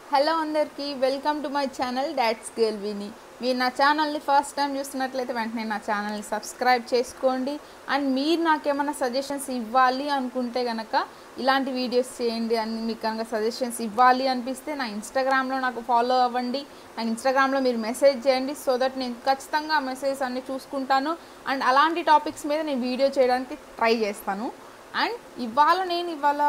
hello అందరికీ welcome to my channel dots girl విని మీరు నా ఛానల్ని ఫస్ట్ టైం చూస్తున్నట్లయితే వెంటనే నా ఛానల్ని సబ్స్క్రైబ్ చేసుకోండి అండ్ మీరు నాకేమైనా సజెషన్స్ ఇవ్వాలి అనుకుంటే కనుక ఇలాంటి వీడియోస్ చేయండి అని మీకు కనుక సజెషన్స్ ఇవ్వాలి అనిపిస్తే నా ఇన్స్టాగ్రామ్లో నాకు ఫాలో అవ్వండి అండ్ ఇన్స్టాగ్రామ్లో మీరు మెసేజ్ చేయండి సో దట్ నేను ఖచ్చితంగా ఆ మెసేజ్ అన్ని చూసుకుంటాను అండ్ అలాంటి టాపిక్స్ మీద నేను వీడియో చేయడానికి ట్రై చేస్తాను అండ్ ఇవాళ నేను ఇవాళ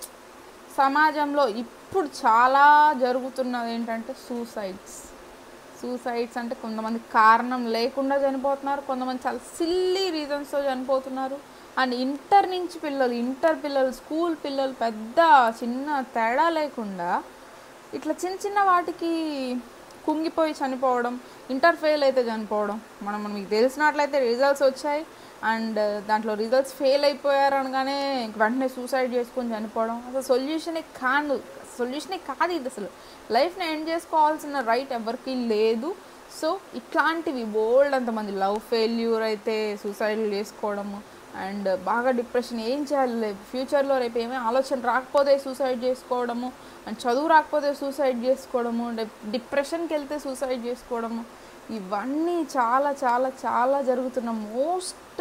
సమాజంలో ఇప్పుడు చాలా జరుగుతున్నది ఏంటంటే సూసైడ్స్ సూసైడ్స్ అంటే కొంతమంది కారణం లేకుండా చనిపోతున్నారు కొంతమంది చాలా సిల్లీ రీజన్స్తో చనిపోతున్నారు అండ్ ఇంటర్ నుంచి పిల్లలు ఇంటర్ పిల్లలు స్కూల్ పిల్లలు పెద్ద చిన్న తేడా లేకుండా ఇట్లా చిన్న చిన్న వాటికి కుంగిపోయి చనిపోవడం ఇంటర్ ఫెయిల్ అయితే చనిపోవడం మనం మనం మీకు తెలిసినట్లయితే రిజల్ట్స్ వచ్చాయి అండ్ దాంట్లో రిజల్ట్స్ ఫెయిల్ అయిపోయారు అనగానే ఇంక వెంటనే సూసైడ్ చేసుకొని చనిపోవడం అసలు సొల్యూషనే కాదు సొల్యూషనే కాదు ఇది అసలు లైఫ్ని ఎండ్ చేసుకోవాల్సిన రైట్ ఎవరికి లేదు సో ఇట్లాంటివి బోల్డ్ అంతమంది లవ్ ఫెయిల్యూర్ అయితే సూసైడ్ చేసుకోవడము అండ్ బాగా డిప్రెషన్ ఏం చేయాలి ఫ్యూచర్లో రేపు ఏమీ ఆలోచన రాకపోతే సూసైడ్ చేసుకోవడము అండ్ చదువు రాకపోతే సూసైడ్ చేసుకోవడము డిప్రెషన్కి వెళ్తే సూసైడ్ చేసుకోవడము ఇవన్నీ చాలా చాలా చాలా జరుగుతున్న మోస్ట్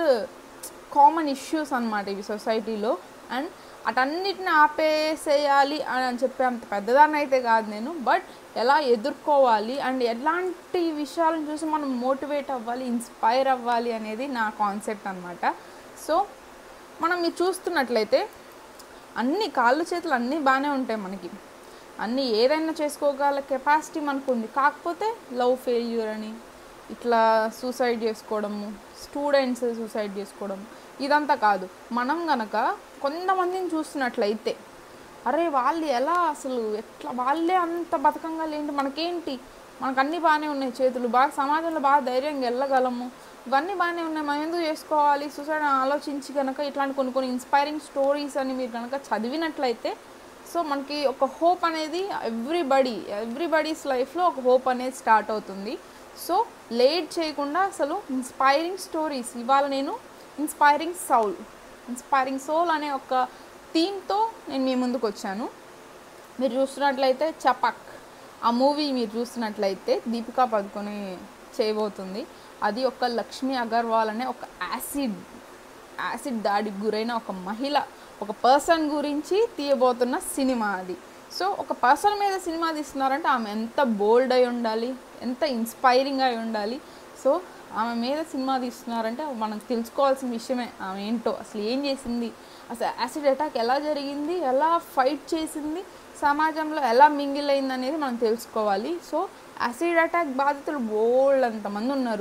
కామన్ ఇష్యూస్ అనమాట ఇవి సొసైటీలో అండ్ అటన్నిటిని ఆపేసేయాలి అని చెప్పే అంత పెద్దదాన్ని అయితే కాదు నేను బట్ ఎలా ఎదుర్కోవాలి అండ్ ఎలాంటి విషయాలను చూసి మనం మోటివేట్ అవ్వాలి ఇన్స్పైర్ అవ్వాలి అనేది నా కాన్సెప్ట్ అనమాట సో మనం మీరు చూస్తున్నట్లయితే అన్ని కాళ్ళు చేతులు అన్నీ బాగానే ఉంటాయి మనకి అన్నీ ఏదైనా చేసుకోగల కెపాసిటీ మనకు ఉంది కాకపోతే లవ్ ఫెయిల్యూర్ అని ఇట్లా సూసైడ్ చేసుకోవడము స్టూడెంట్స్ సూసైడ్ చేసుకోవడం ఇదంతా కాదు మనం గనక కొంతమందిని చూస్తున్నట్లయితే అరే వాళ్ళు ఎలా అసలు ఎట్లా వాళ్ళే అంత బతకంగా లేంటి మనకేంటి మనకు అన్నీ బాగానే ఉన్నాయి చేతులు బాగా సమాజంలో బాగా ధైర్యంగా వెళ్ళగలము ఇవన్నీ బాగానే ఉన్నాయి మనం ఎందుకు చేసుకోవాలి సూసైడ్ ఆలోచించి కనుక ఇట్లాంటి కొన్ని కొన్ని ఇన్స్పైరింగ్ స్టోరీస్ అని మీరు కనుక చదివినట్లయితే సో మనకి ఒక హోప్ అనేది ఎవ్రీబడి ఎవ్రీబడీస్ లైఫ్లో ఒక హోప్ అనేది స్టార్ట్ అవుతుంది సో లేట్ చేయకుండా అసలు ఇన్స్పైరింగ్ స్టోరీస్ ఇవాళ నేను ఇన్స్పైరింగ్ సౌల్ ఇన్స్పైరింగ్ సోల్ అనే ఒక థీమ్తో నేను మీ ముందుకు వచ్చాను మీరు చూస్తున్నట్లయితే చపక్ ఆ మూవీ మీరు చూస్తున్నట్లయితే దీపికా పదుకొని చేయబోతుంది అది ఒక లక్ష్మీ అగర్వాల్ అనే ఒక యాసిడ్ యాసిడ్ దాడికి గురైన ఒక మహిళ ఒక పర్సన్ గురించి తీయబోతున్న సినిమా అది సో ఒక పర్సన్ మీద సినిమా తీస్తున్నారంటే ఆమె ఎంత బోల్డ్ అయి ఉండాలి ఎంత ఇన్స్పైరింగ్ అయి ఉండాలి సో ఆమె మీద సినిమా తీస్తున్నారంటే మనం తెలుసుకోవాల్సిన విషయమే ఆమె ఏంటో అసలు ఏం చేసింది అసలు యాసిడ్ అటాక్ ఎలా జరిగింది ఎలా ఫైట్ చేసింది సమాజంలో ఎలా మింగిల్ అయింది అనేది మనం తెలుసుకోవాలి సో యాసిడ్ అటాక్ బాధితులు బోల్డ్ అంతమంది ఉన్నారు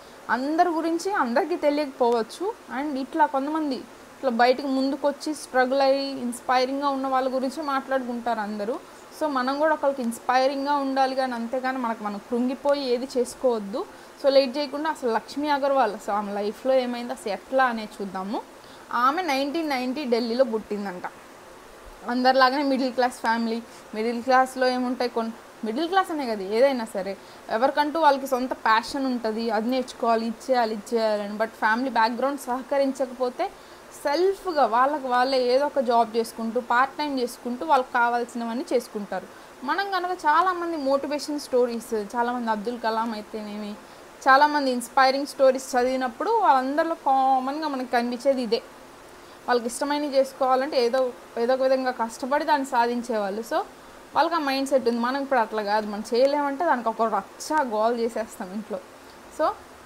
అందరి గురించి అందరికీ తెలియకపోవచ్చు అండ్ ఇట్లా కొంతమంది ఇట్లా బయటకు ముందుకు వచ్చి స్ట్రగుల్ అయ్యి ఇన్స్పైరింగ్గా ఉన్న వాళ్ళ గురించి మాట్లాడుకుంటారు అందరూ సో మనం కూడా ఒకరికి ఇన్స్పైరింగ్గా ఉండాలి కానీ అంతేగాని మనకు మనం కృంగిపోయి ఏది చేసుకోవద్దు సో లేట్ చేయకుండా అసలు లక్ష్మీ అగర్వాల్ అసలు ఆమె లైఫ్లో ఏమైంది అసలు ఎట్లా అనేది చూద్దాము ఆమె నైన్టీన్ నైంటీ ఢిల్లీలో పుట్టిందంట అందరిలాగానే మిడిల్ క్లాస్ ఫ్యామిలీ మిడిల్ క్లాస్లో ఏముంటాయి కొన్ని మిడిల్ క్లాస్ అనే కదా ఏదైనా సరే ఎవరికంటూ వాళ్ళకి సొంత ప్యాషన్ ఉంటుంది అది నేర్చుకోవాలి ఇచ్చేయాలి ఇచ్చేయాలని బట్ ఫ్యామిలీ బ్యాక్గ్రౌండ్ సహకరించకపోతే సెల్ఫ్గా వాళ్ళకి వాళ్ళే ఏదో ఒక జాబ్ చేసుకుంటూ పార్ట్ టైం చేసుకుంటూ వాళ్ళకి కావాల్సినవన్నీ చేసుకుంటారు మనం కనుక చాలామంది మోటివేషన్ స్టోరీస్ చాలామంది అబ్దుల్ కలాం అయితేనేమి చాలామంది ఇన్స్పైరింగ్ స్టోరీస్ చదివినప్పుడు వాళ్ళందరిలో కామన్గా మనకి కనిపించేది ఇదే వాళ్ళకి ఇష్టమైనవి చేసుకోవాలంటే ఏదో ఏదో ఒక విధంగా కష్టపడి దాన్ని సాధించేవాళ్ళు సో వాళ్ళకి ఆ మైండ్ సెట్ ఉంది మనం ఇప్పుడు అట్లా కాదు మనం చేయలేమంటే దానికి ఒక రచ్చ గోల్ చేసేస్తాం ఇంట్లో సో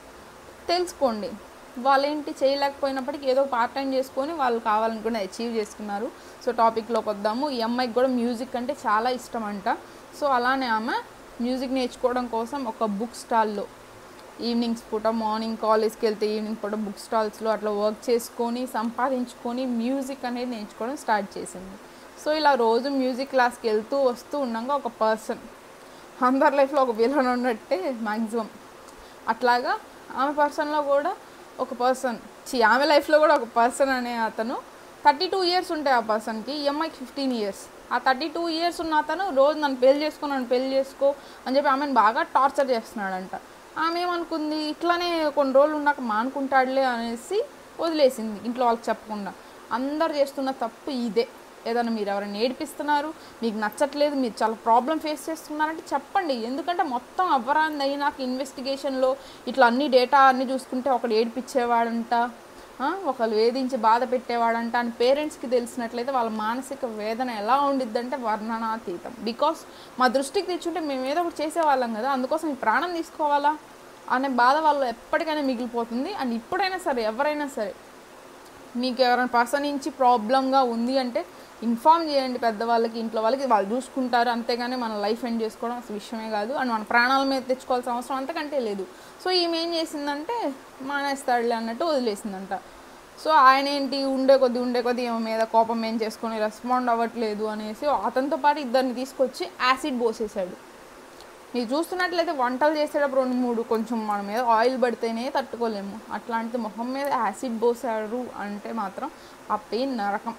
తెలుసుకోండి వాళ్ళేంటి చేయలేకపోయినప్పటికీ ఏదో పార్ట్ టైం చేసుకొని వాళ్ళు కావాలనుకుని అచీవ్ చేసుకున్నారు సో టాపిక్లోకి వద్దాము ఈ అమ్మాయికి కూడా మ్యూజిక్ అంటే చాలా ఇష్టం అంట సో అలానే ఆమె మ్యూజిక్ నేర్చుకోవడం కోసం ఒక బుక్ స్టాల్లో ఈవినింగ్స్ పూట మార్నింగ్ కాలేజ్కి వెళ్తే ఈవినింగ్ పూట బుక్ స్టాల్స్లో అట్లా వర్క్ చేసుకొని సంపాదించుకొని మ్యూజిక్ అనేది నేర్చుకోవడం స్టార్ట్ చేసింది సో ఇలా రోజు మ్యూజిక్ క్లాస్కి వెళ్తూ వస్తూ ఉండగా ఒక పర్సన్ అందరి లైఫ్లో ఒక విలన్ ఉన్నట్టే మ్యాక్సిమం అట్లాగా ఆమె పర్సన్లో కూడా ఒక పర్సన్ చి ఆమె లైఫ్లో కూడా ఒక పర్సన్ అనే అతను థర్టీ టూ ఇయర్స్ ఉంటాయి ఆ పర్సన్కి ఈ అమ్మాయికి ఫిఫ్టీన్ ఇయర్స్ ఆ థర్టీ టూ ఇయర్స్ ఉన్న అతను రోజు నన్ను పెళ్లి చేసుకో నన్ను పెళ్లి చేసుకో అని చెప్పి ఆమెను బాగా టార్చర్ చేస్తున్నాడంట ఆమె ఏమనుకుంది ఇట్లానే కొన్ని రోజులు ఉన్నాక మానుకుంటాడులే అనేసి వదిలేసింది ఇంట్లో వాళ్ళకి చెప్పకుండా అందరు చేస్తున్న తప్పు ఇదే ఏదైనా మీరు ఎవరైనా ఏడిపిస్తున్నారు మీకు నచ్చట్లేదు మీరు చాలా ప్రాబ్లం ఫేస్ చేస్తున్నారంటే చెప్పండి ఎందుకంటే మొత్తం అవ్వరాంది అయినాక ఇన్వెస్టిగేషన్లో ఇట్లా అన్ని డేటా అన్ని చూసుకుంటే ఒకడు ఏడిపించేవాడంట ఆ, ఒకళ్ళు వేధించి బాధ పెట్టేవాడంట అని పేరెంట్స్కి తెలిసినట్లయితే వాళ్ళ మానసిక వేదన ఎలా ఉండిద్దంటే వర్ణనాతీతం బికాస్ మా దృష్టికి తెచ్చుంటే మేము ఏదో ఒకటి చేసేవాళ్ళం కదా అందుకోసం ఈ ప్రాణం తీసుకోవాలా అనే బాధ వాళ్ళు ఎప్పటికైనా మిగిలిపోతుంది అండ్ ఇప్పుడైనా సరే ఎవరైనా సరే మీకు ఎవరైనా పర్సన్ నుంచి ప్రాబ్లంగా ఉంది అంటే ఇన్ఫామ్ చేయండి పెద్దవాళ్ళకి ఇంట్లో వాళ్ళకి వాళ్ళు చూసుకుంటారు అంతేగాని మన లైఫ్ ఎండ్ చేసుకోవడం అసలు విషయమే కాదు అండ్ మన ప్రాణాల మీద తెచ్చుకోవాల్సిన అవసరం అంతకంటే లేదు సో ఈమె ఏం చేసిందంటే మానేస్తాడులే అన్నట్టు వదిలేసిందంట సో ఆయన ఏంటి ఉండే కొద్ది ఉండే కొద్ది ఈమె మీద కోపం ఏం చేసుకొని రెస్పాండ్ అవ్వట్లేదు అనేసి అతనితో పాటు ఇద్దరిని తీసుకొచ్చి యాసిడ్ పోసేసాడు మీరు చూస్తున్నట్లయితే వంటలు చేసేటప్పుడు రెండు మూడు కొంచెం మన మీద ఆయిల్ పడితేనే తట్టుకోలేము అట్లాంటి మొహం మీద యాసిడ్ పోసారు అంటే మాత్రం ఆ పెయిన్ నరకం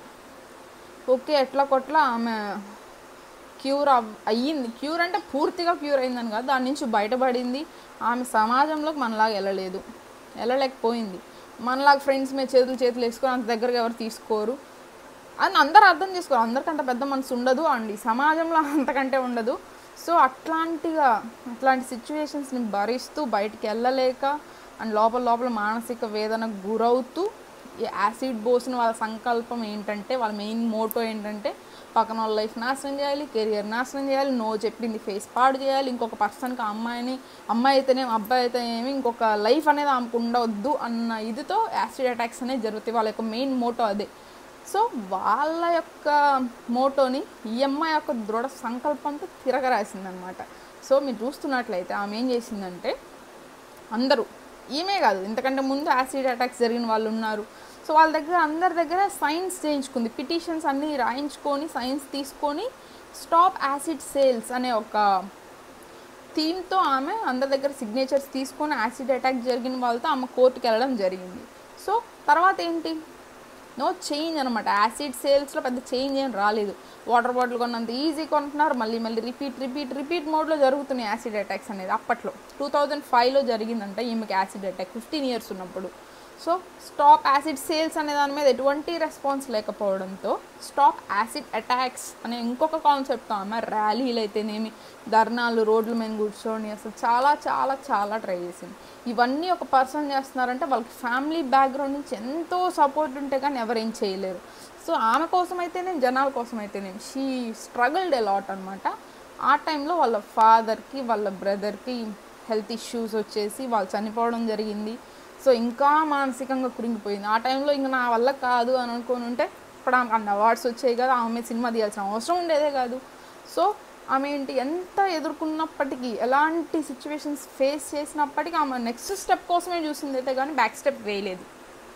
ఓకే ఎట్లా కొట్లా ఆమె క్యూర్ అవ్ అయ్యింది క్యూర్ అంటే పూర్తిగా క్యూర్ అయిందని కాదు దాని నుంచి బయటపడింది ఆమె సమాజంలోకి మనలాగా వెళ్ళలేదు వెళ్ళలేకపోయింది మనలాగా ఫ్రెండ్స్ మీద చేతులు చేతులు వేసుకొని అంత దగ్గరగా ఎవరు తీసుకోరు అని అందరూ అర్థం చేసుకోరు అందరికి అంత పెద్ద మనసు ఉండదు అండ్ ఈ సమాజంలో అంతకంటే ఉండదు సో అట్లాంటిగా అట్లాంటి సిచ్యువేషన్స్ని భరిస్తూ బయటికి వెళ్ళలేక అండ్ లోపల లోపల మానసిక వేదనకు గురవుతూ ఈ యాసిడ్ పోసిన వాళ్ళ సంకల్పం ఏంటంటే వాళ్ళ మెయిన్ మోటో ఏంటంటే పక్కన వాళ్ళ లైఫ్ నాశనం చేయాలి కెరియర్ నాశనం చేయాలి నో చెప్పింది ఫేస్ పాడు చేయాలి ఇంకొక పర్సన్కి ఆ అమ్మాయిని అమ్మాయి అయితేనేమి అబ్బాయి అయితేనేమి ఇంకొక లైఫ్ అనేది ఆమెకు ఉండవద్దు అన్న ఇదితో యాసిడ్ అటాక్స్ అనేవి జరుగుతాయి వాళ్ళ యొక్క మెయిన్ మోటో అదే సో వాళ్ళ యొక్క మోటోని ఈ అమ్మాయి యొక్క దృఢ సంకల్పంతో తిరగరాసిందనమాట సో మీరు చూస్తున్నట్లయితే ఆమె ఏం చేసిందంటే అందరూ ఈమె కాదు ఇంతకంటే ముందు యాసిడ్ అటాక్స్ జరిగిన వాళ్ళు ఉన్నారు సో వాళ్ళ దగ్గర అందరి దగ్గర సైన్స్ చేయించుకుంది పిటిషన్స్ అన్నీ రాయించుకొని సైన్స్ తీసుకొని స్టాప్ యాసిడ్ సేల్స్ అనే ఒక థీమ్తో ఆమె అందరి దగ్గర సిగ్నేచర్స్ తీసుకొని యాసిడ్ అటాక్ జరిగిన వాళ్ళతో ఆమె కోర్టుకి వెళ్ళడం జరిగింది సో తర్వాత ఏంటి నో చేంజ్ అనమాట యాసిడ్ సేల్స్లో పెద్ద చేంజ్ ఏం రాలేదు వాటర్ బాటిల్ కొన్నంత ఈజీ కొంటున్నారు మళ్ళీ మళ్ళీ రిపీట్ రిపీట్ రిపీట్ మోడ్లో జరుగుతున్నాయి యాసిడ్ అటాక్స్ అనేది అప్పట్లో టూ థౌజండ్ ఫైవ్లో జరిగిందంట ఈమెకి యాసిడ్ అటాక్ ఫిఫ్టీన్ ఇయర్స్ ఉన్నప్పుడు సో స్టాప్ యాసిడ్ సేల్స్ అనే దాని మీద ఎటువంటి రెస్పాన్స్ లేకపోవడంతో స్టాప్ యాసిడ్ అటాక్స్ అనే ఇంకొక కాన్సెప్ట్తో ఆమె ర్యాలీలు అయితేనేమి ధర్నాలు రోడ్ల మీద కూర్చొని అసలు చాలా చాలా చాలా ట్రై చేసింది ఇవన్నీ ఒక పర్సన్ చేస్తున్నారంటే వాళ్ళకి ఫ్యామిలీ బ్యాక్గ్రౌండ్ నుంచి ఎంతో సపోర్ట్ ఉంటే కానీ ఎవరేం చేయలేరు సో ఆమె కోసం అయితేనేమి జనాల కోసం అయితేనేమి షీ స్ట్రగుల్డ్ లాట్ అనమాట ఆ టైంలో వాళ్ళ ఫాదర్కి వాళ్ళ బ్రదర్కి హెల్త్ ఇష్యూస్ వచ్చేసి వాళ్ళు చనిపోవడం జరిగింది సో ఇంకా మానసికంగా కురింగిపోయింది ఆ టైంలో ఇంకా నా వల్ల కాదు అని అనుకొని ఉంటే ఇప్పుడు ఆమెకు అన్ని అవార్డ్స్ వచ్చాయి కదా ఆమె మీద సినిమా తీయాల్సిన అవసరం ఉండేదే కాదు సో ఆమె ఏంటి ఎంత ఎదుర్కొన్నప్పటికీ ఎలాంటి సిచ్యువేషన్స్ ఫేస్ చేసినప్పటికీ ఆమె నెక్స్ట్ స్టెప్ కోసమే చూసింది అయితే కానీ బ్యాక్ స్టెప్ వేయలేదు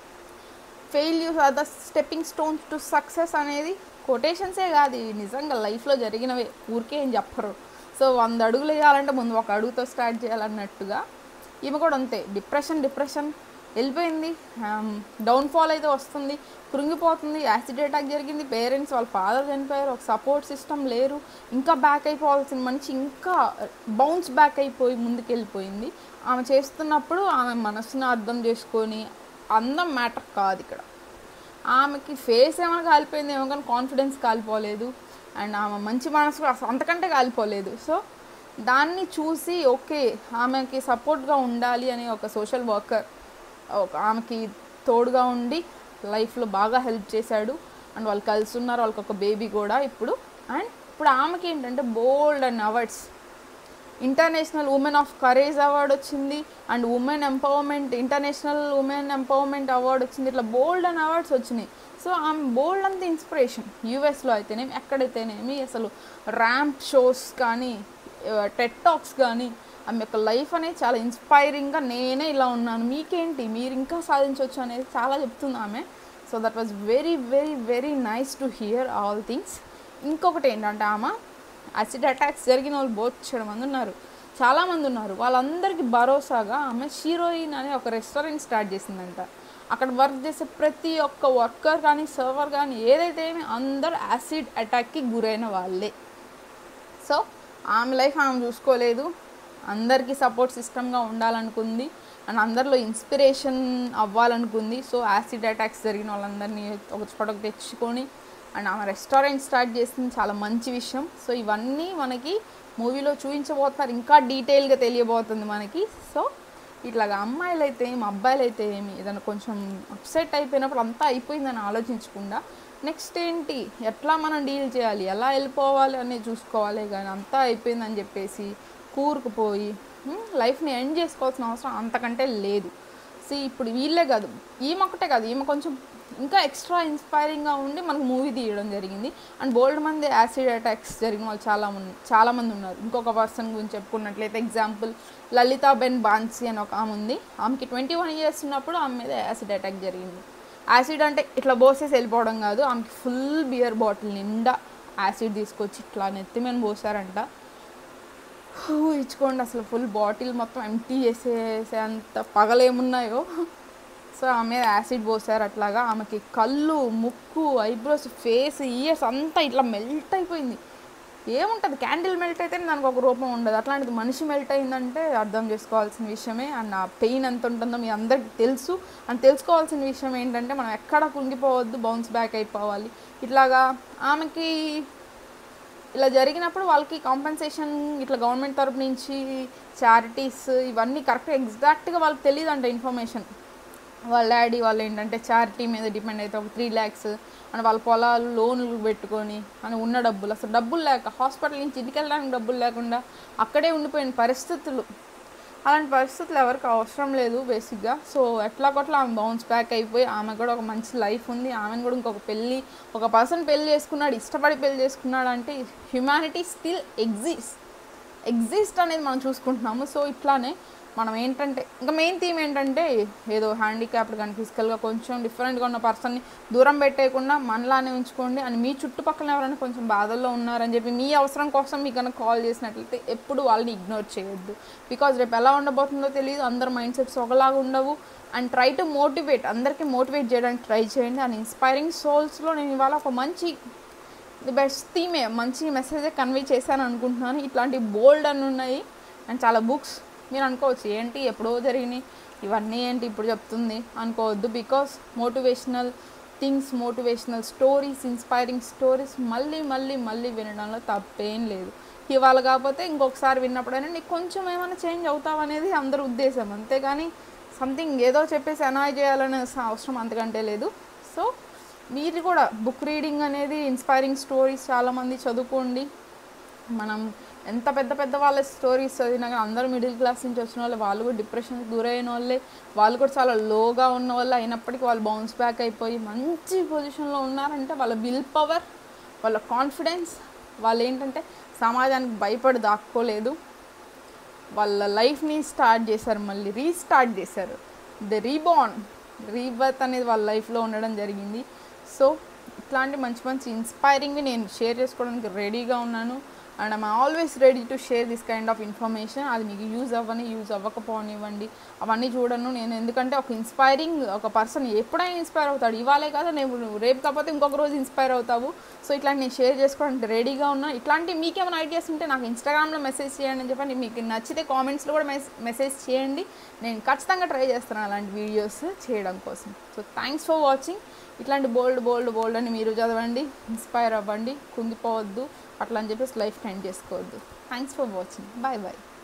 failures are the stepping stones to success అనేది కొటేషన్సే కాదు ఇవి నిజంగా లైఫ్లో జరిగినవే ఊరికే ఏం చెప్పరు సో వంద అడుగులు వేయాలంటే ముందు ఒక అడుగుతో స్టార్ట్ చేయాలన్నట్టుగా ఈమె కూడా అంతే డిప్రెషన్ డిప్రెషన్ వెళ్ళిపోయింది డౌన్ఫాల్ అయితే వస్తుంది కృంగిపోతుంది యాసిడ్ అటాక్ జరిగింది పేరెంట్స్ వాళ్ళ ఫాదర్ చనిపోయారు ఒక సపోర్ట్ సిస్టమ్ లేరు ఇంకా బ్యాక్ అయిపోవాల్సిన మనిషి ఇంకా బౌన్స్ బ్యాక్ అయిపోయి ముందుకు వెళ్ళిపోయింది ఆమె చేస్తున్నప్పుడు ఆమె మనసుని అర్థం చేసుకొని అందం మ్యాటర్ కాదు ఇక్కడ ఆమెకి ఫేస్ ఏమైనా కాలిపోయింది ఏమో కానీ కాన్ఫిడెన్స్ కాలిపోలేదు అండ్ ఆమె మంచి మనసు అసలు అంతకంటే కాలిపోలేదు సో దాన్ని చూసి ఓకే ఆమెకి సపోర్ట్గా ఉండాలి అనే ఒక సోషల్ వర్కర్ ఒక ఆమెకి తోడుగా ఉండి లైఫ్లో బాగా హెల్ప్ చేశాడు అండ్ వాళ్ళు కలిసి ఉన్నారు వాళ్ళకి ఒక బేబీ కూడా ఇప్పుడు అండ్ ఇప్పుడు ఆమెకి ఏంటంటే బోల్డ్ అండ్ awards international women of courage award వచ్చింది and women empowerment international women empowerment award వచ్చింది ఇట్లా బోల్డ్ అండ్ అవార్డ్స్ వచ్చినాయి సో ఆమె బోల్డ్ అంత ఇన్స్పిరేషన్ యూఎస్లో అయితేనేమి ఎక్కడైతేనేమి అసలు ర్యాంప్ షోస్ కానీ టెట్ టాక్స్ కానీ ఆమె యొక్క లైఫ్ అనేది చాలా ఇన్స్పైరింగ్గా నేనే ఇలా ఉన్నాను మీకేంటి మీరు ఇంకా సాధించవచ్చు అనేది చాలా చెప్తుంది ఆమె so that was very very very nice to hear all things ఇంకొకటి ఏంటంటే ఆమె యాసిడ్ అటాక్స్ జరిగిన వాళ్ళు బోచ్చడం మంది ఉన్నారు చాలామంది ఉన్నారు వాళ్ళందరికీ భరోసాగా ఆమె షీరోయిన్ అనే ఒక రెస్టారెంట్ స్టార్ట్ చేసిందంట అక్కడ వర్క్ చేసే ప్రతి ఒక్క వర్కర్ కానీ సర్వర్ కానీ ఏదైతే ఏమి అందరు యాసిడ్ అటాక్కి గురైన వాళ్ళే సో ఆమె లైఫ్ ఆమె చూసుకోలేదు అందరికీ సపోర్ట్ సిస్టమ్గా ఉండాలనుకుంది అండ్ అందరిలో ఇన్స్పిరేషన్ అవ్వాలనుకుంది సో యాసిడ్ అటాక్స్ జరిగిన వాళ్ళందరినీ ఒక చోటకు తెచ్చుకొని అండ్ ఆమె రెస్టారెంట్ స్టార్ట్ చేసింది చాలా మంచి విషయం సో ఇవన్నీ మనకి మూవీలో చూపించబోతున్నారు ఇంకా డీటెయిల్గా తెలియబోతుంది మనకి సో ఇట్లాగా అమ్మాయిలు అయితే ఏమి అబ్బాయిలు అయితే ఏమి ఏదైనా కొంచెం అప్సెట్ అయిపోయినప్పుడు అంతా అయిపోయిందని ఆలోచించకుండా నెక్స్ట్ ఏంటి ఎట్లా మనం డీల్ చేయాలి ఎలా వెళ్ళిపోవాలి అనేది చూసుకోవాలి కానీ అంతా అయిపోయిందని చెప్పేసి కూరుకుపోయి లైఫ్ని ఎండ్ చేసుకోవాల్సిన అవసరం అంతకంటే లేదు సి ఇప్పుడు వీళ్ళే కాదు ఈమె ఒకటే కాదు ఈమె కొంచెం ఇంకా ఎక్స్ట్రా ఇన్స్పైరింగ్గా ఉండి మనకు మూవీ తీయడం జరిగింది అండ్ బోల్డ్ మంది యాసిడ్ అటాక్స్ జరిగిన వాళ్ళు చాలా మంది చాలా మంది ఉన్నారు ఇంకొక పర్సన్ గురించి చెప్పుకున్నట్లయితే ఎగ్జాంపుల్ లలితా బెన్ బాన్సీ అని ఒక ఆమె ఉంది ఆమెకి ట్వంటీ వన్ ఇయర్స్ ఉన్నప్పుడు ఆమె మీద యాసిడ్ అటాక్ జరిగింది యాసిడ్ అంటే ఇట్లా పోసేసి వెళ్ళిపోవడం కాదు ఆమెకి ఫుల్ బియర్ బాటిల్ నిండా యాసిడ్ తీసుకొచ్చి ఇట్లా నెత్తి మీద పోసారంట ఊహించుకోండి అసలు ఫుల్ బాటిల్ మొత్తం ఎంటీ చేసేసే అంత పగలేమున్నాయో సో ఆమె మీద యాసిడ్ పోసారు అట్లాగా ఆమెకి కళ్ళు ముక్కు ఐబ్రోస్ ఫేస్ ఇయర్స్ అంతా ఇట్లా మెల్ట్ అయిపోయింది ఏముంటుంది క్యాండిల్ మెల్ట్ అయితే దానికి ఒక రూపం ఉండదు అట్లాంటిది మనిషి మెల్ట్ అయిందంటే అర్థం చేసుకోవాల్సిన విషయమే అండ్ ఆ పెయిన్ ఎంత ఉంటుందో మీ అందరికి తెలుసు అండ్ తెలుసుకోవాల్సిన విషయం ఏంటంటే మనం ఎక్కడ కుంగిపోవద్దు బౌన్స్ బ్యాక్ అయిపోవాలి ఇట్లాగా ఆమెకి ఇలా జరిగినప్పుడు వాళ్ళకి కాంపెన్సేషన్ ఇట్లా గవర్నమెంట్ తరపు నుంచి చారిటీస్ ఇవన్నీ కరెక్ట్ ఎగ్జాక్ట్గా వాళ్ళకి తెలియదు అంట ఇన్ఫర్మేషన్ వాళ్ళ డాడీ వాళ్ళు ఏంటంటే చారిటీ మీద డిపెండ్ అయితే ఒక త్రీ ల్యాక్స్ అని వాళ్ళ పొలాలు లోన్లు పెట్టుకొని అని ఉన్న డబ్బులు అసలు డబ్బులు లేక హాస్పిటల్ నుంచి ఇంటికి వెళ్ళడానికి డబ్బులు లేకుండా అక్కడే ఉండిపోయిన పరిస్థితులు అలాంటి పరిస్థితులు ఎవరికి అవసరం లేదు బేసిక్గా సో ఎట్లా కొట్లా ఆమె బౌన్స్ బ్యాక్ అయిపోయి ఆమె కూడా ఒక మంచి లైఫ్ ఉంది ఆమెను కూడా ఇంకొక పెళ్ళి ఒక పర్సన్ పెళ్లి చేసుకున్నాడు ఇష్టపడి పెళ్లి చేసుకున్నాడు అంటే హ్యుమానిటీ స్టిల్ ఎగ్జిస్ట్ ఎగ్జిస్ట్ అనేది మనం చూసుకుంటున్నాము సో ఇట్లానే మనం ఏంటంటే ఇంకా మెయిన్ థీమ్ ఏంటంటే ఏదో హ్యాండిక్యాప్డ్ కానీ ఫిజికల్గా కొంచెం డిఫరెంట్గా ఉన్న పర్సన్ని దూరం పెట్టేయకుండా మనలానే ఉంచుకోండి అని మీ చుట్టుపక్కల ఎవరైనా కొంచెం బాధల్లో ఉన్నారని చెప్పి మీ అవసరం కోసం మీకు కనుక కాల్ చేసినట్లయితే ఎప్పుడు వాళ్ళని ఇగ్నోర్ చేయొద్దు బికాజ్ రేపు ఎలా ఉండబోతుందో తెలియదు అందరు మైండ్ సెట్స్ ఒకలాగా ఉండవు అండ్ ట్రై టు మోటివేట్ అందరికీ మోటివేట్ చేయడానికి ట్రై చేయండి అండ్ ఇన్స్పైరింగ్ సోల్స్లో నేను ఇవాళ ఒక మంచి ది బెస్ట్ థీమే మంచి మెసేజ్ కన్వే చేశాను అనుకుంటున్నాను ఇట్లాంటి బోల్డ్ అని ఉన్నాయి అండ్ చాలా బుక్స్ మీరు అనుకోవచ్చు ఏంటి ఎప్పుడో జరిగినాయి ఇవన్నీ ఏంటి ఇప్పుడు చెప్తుంది అనుకోవద్దు because motivational things motivational stories inspiring stories మళ్ళీ మళ్ళీ మళ్ళీ వినడంలో తప్పేం లేదు ఇవాళ కాకపోతే ఇంకొకసారి విన్నప్పుడైనా నీకు కొంచెం ఏమైనా చేంజ్ అవుతావు అనేది అందరి ఉద్దేశం అంతేగాని సంథింగ్ ఏదో చెప్పేసి అనాయ్ చేయాలనే అవసరం అంతకంటే లేదు సో మీరు కూడా బుక్ రీడింగ్ అనేది ఇన్స్పైరింగ్ స్టోరీస్ చాలామంది చదువుకోండి మనం ఎంత పెద్ద పెద్ద వాళ్ళ స్టోరీస్ చదివినా కానీ అందరూ మిడిల్ క్లాస్ నుంచి వచ్చిన వాళ్ళు వాళ్ళు కూడా డిప్రెషన్కి గురైన వాళ్ళే వాళ్ళు కూడా చాలా లోగా ఉన్న వాళ్ళు అయినప్పటికీ వాళ్ళు బౌన్స్ బ్యాక్ అయిపోయి మంచి పొజిషన్లో ఉన్నారంటే వాళ్ళ విల్ పవర్ వాళ్ళ కాన్ఫిడెన్స్ వాళ్ళు ఏంటంటే సమాజానికి భయపడి దాక్కోలేదు వాళ్ళ లైఫ్ని స్టార్ట్ చేశారు మళ్ళీ రీస్టార్ట్ చేశారు ద రీబార్న్ రీబర్త్ అనేది వాళ్ళ లైఫ్లో ఉండడం జరిగింది సో ఇట్లాంటి మంచి మంచి ఇన్స్పైరింగ్వి నేను షేర్ చేసుకోవడానికి రెడీగా ఉన్నాను and I'm always ready to share this kind of information అది మీకు యూజ్ అవ్వని యూజ్ అవ్వకపోనివ్వండి అవన్నీ చూడను నేను ఎందుకంటే ఒక ఇన్స్పైరింగ్ ఒక పర్సన్ ఎప్పుడైనా ఇన్స్పైర్ అవుతాడు ఇవాళే కదా నేను రేపు కాకపోతే ఇంకొక రోజు ఇన్స్పైర్ అవుతావు సో ఇట్లాంటి నేను షేర్ చేసుకోవడానికి రెడీగా ఉన్నా ఇట్లాంటి మీకేమైనా ఐడియాస్ ఉంటే నాకు ఇన్స్టాగ్రామ్లో మెసేజ్ చేయండి అని చెప్పండి మీకు నచ్చితే కామెంట్స్లో కూడా మెసేజ్ చేయండి నేను ఖచ్చితంగా ట్రై చేస్తాను అలాంటి వీడియోస్ చేయడం కోసం సో థ్యాంక్స్ ఫర్ వాచింగ్ ఇట్లాంటి బోల్డ్ బోల్డ్ బోల్డ్ అని మీరు చదవండి ఇన్స్పైర్ అవ్వండి కుంగిపోవద్దు అట్లా అని చెప్పేసి లైఫ్ ఎండ్ చేసుకోవద్దు thanks for watching bye bye